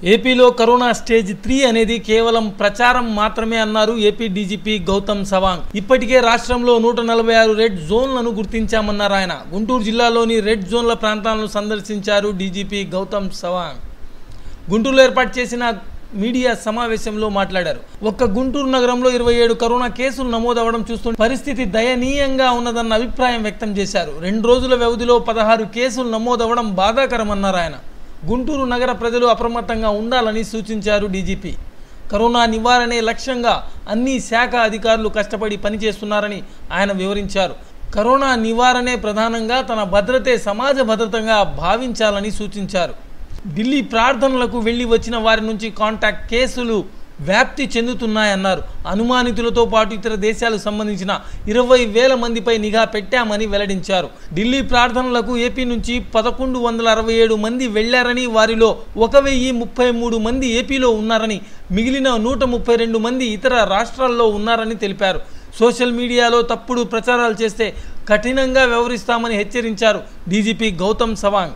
ఏపీలో corona stage three అనేది కేవలం ప్రచారం మాత్రమే అన్నారు ఏపీ డీజీపీ గౌతమ్ సవాంగ్ ఇప్పటికే రాష్ట్రంలో నూట నలభై ఆరు రెడ్ జోన్లను గుర్తించామన్నారు ఆయన గుంటూరు జిల్లాలోని రెడ్ జోన్ల ప్రాంతాలను సందర్శించారు డీజీపీ గౌతమ్ సవాంగ్ గుంటూరులో ఏర్పాటు చేసిన మీడియా సమావేశంలో మాట్లాడారు ఒక్క గుంటూరు నగరంలో ఇరవై ఏడు కరోనా కేసులు నమోదవడం చూస్తుంటే పరిస్థితి దయనీయంగా ఉన్నదన్న అభిప్రాయం వ్యక్తం చేశారు రెండు రోజుల వ్యవధిలో పదహారు కేసులు నమోదవడం బాధాకరమన్నారు ఆయన గుంటూరు నగర ప్రజలు అప్రమత్తంగా ఉండాలని సూచించారు డీజీపీ కరోనా నివారణే లక్ష్యంగా అన్ని శాఖ అధికారులు కష్టపడి పనిచేస్తున్నారని ఆయన వివరించారు కరోనా నివారణే ప్రధానంగా తన భద్రతే సమాజ భద్రతంగా భావించాలని సూచించారు ఢిల్లీ ప్రార్థనలకు వెళ్లి వచ్చిన వారి నుంచి కాంటాక్ట్ కేసులు వ్యాప్తి చెందుతున్నాయన్నారు అనుమానితులతో పాటు ఇతర దేశాలకు సంబంధించిన ఇరవై వేల మందిపై నిఘా పెట్టామని వెల్లడించారు ఢిల్లీ ప్రార్థనలకు ఏపీ నుంచి పదకొండు వందల అరవై ఏడు మంది వెళ్లారని వారిలో ఒక వెయ్యి ముప్పై మూడు మంది ఏపీలో ఉన్నారని మిగిలిన నూట ముప్పై రెండు మంది ఇతర రాష్ట్రాల్లో ఉన్నారని తెలిపారు సోషల్ మీడియాలో తప్పుడు ప్రచారాలు చేస్తే కఠినంగా వ్యవహరిస్తామని హెచ్చరించారు DGP Gautam Sawang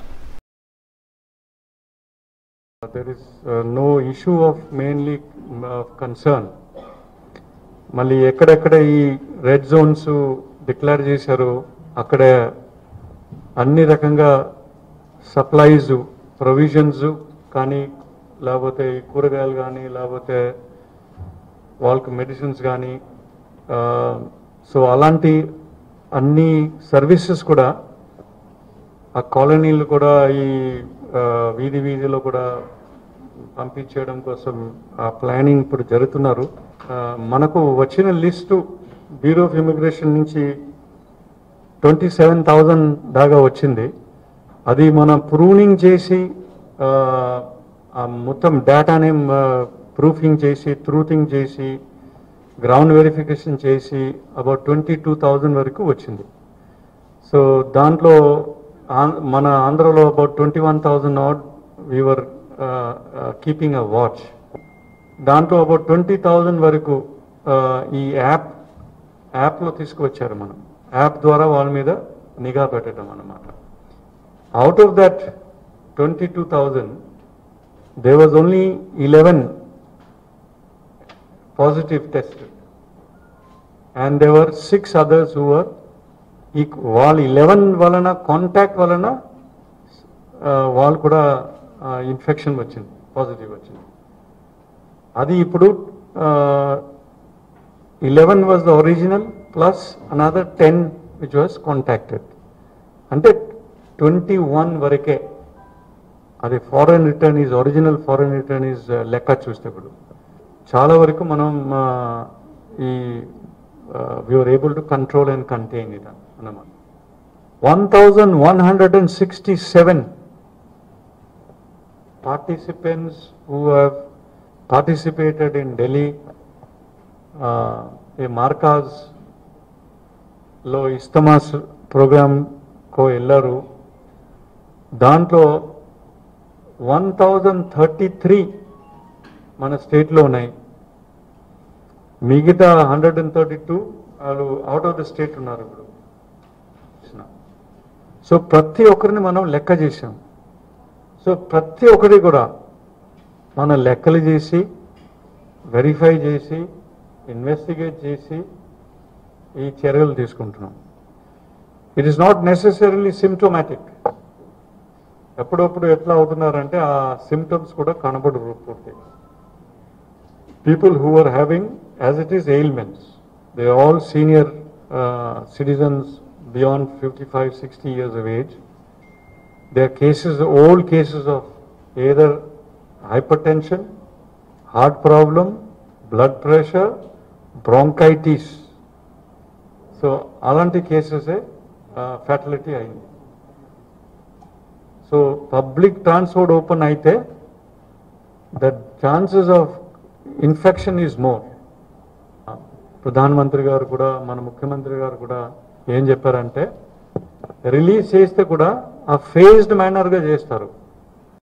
There is uh, no issue of mainly uh, concern. మళ్ళీ ఎక్కడెక్కడ ఈ రెడ్ జోన్స్ డిక్లేర్ చేశారో అక్కడ అన్ని రకంగా సప్లైస్ ప్రొవిజన్స్ కానీ లేకపోతే ఈ కూరగాయలు కానీ లేకపోతే వాళ్ళకి మెడిసిన్స్ కానీ సో అలాంటి అన్ని సర్వీసెస్ కూడా ఆ కాలనీలు కూడా ఈ ఆ, వీధి వీధిలో కూడా పంపించేయడం కోసం ఆ ప్లానింగ్ ఇప్పుడు జరుగుతున్నారు ఆ, మనకు వచ్చిన లిస్టు బ్యూరో ఆఫ్ ఇమిగ్రేషన్ నుంచి ట్వంటీ సెవెన్ థౌజండ్ దాకా వచ్చింది అది మనం ప్రూనింగ్ చేసి ఆ, ఆ మొత్తం డేటాని ప్రూఫింగ్ చేసి ట్రూతింగ్ చేసి గ్రౌండ్ వెరిఫికేషన్ చేసి అబౌట్ ట్వంటీ టూ థౌజండ్ వరకు వచ్చింది సో దాంట్లో ఆం- మన ఆంధ్రలో about twenty one thousand not we were keeping a watch దాంట్లో అబౌట్ ట్వంటీ థౌజండ్ వరకు uh, ఈ యాప్ యాప్లో తీసుకువచ్చారు మనం యాప్ ద్వారా వాళ్ళ మీద నిఘా పెట్టడం అన్నమాట out of that twenty two thousand they was only eleven positive test and there were six others who are ఈ వాళ్ళు ఇలెవెన్ వలన కాంటాక్ట్ వలన ఆ, వాళ్ళు కూడా ఇన్ఫెక్షన్ వచ్చింది పాజిటివ్ వచ్చింది అది ఇప్పుడు eleven was the original plus another ten which was contacted అంటే ట్వంటీ వన్ వరకే అది foreign return is original foreign return is లెక్క చూస్తే ఇప్పుడు చాలా వరకు మనం ఆ, ఈ we are able to control and contain ఇది అన్నమాట one thousand one hundred and sixty seven participants who have participated in Delhi, uh, a Markaz లో ఇస్తమాస్ ప్రోగ్రామ్ కో వెళ్ళారు దాంట్లో వన్ థౌజండ్ థర్టీ త్రీ మన స్టేట్లో ఉన్నాయి మిగతా హండ్రెడ్ అండ్ థర్టీ టూ వాళ్ళు అవుట్ ఆఫ్ ద స్టేట్ ఉన్నారు ఇప్పుడు సో ప్రతి ఒక్కరిని మనం లెక్క చేసాం సో ప్రతి ఒక్కటి కూడా మన లెక్కలు చేసి వెరిఫై చేసి ఇన్వెస్టిగేట్ చేసి ఈ చర్యలు తీసుకుంటున్నాం it is not necessarily symptomatic ఎప్పుడప్పుడు ఎట్లా అవుతున్నారంటే ఆ సిమ్టమ్స్ కూడా కనబడరు పూర్తి people who are having as it is ailments they all senior citizens beyond fifty five sixty years of age There are cases, old cases of either hypertension, heart problem, blood pressure, bronchitis. So అలాంటి కేసెసే fatality అయింది so public transport open అయితే the chances of infection is more ప్రధానమంత్రి గారు కూడా మన ముఖ్యమంత్రి గారు కూడా ఏం చెప్పారంటే రిలీజ్ చేస్తే కూడా ఆ ఫేజ్డ్ మేనర్గా చేస్తారు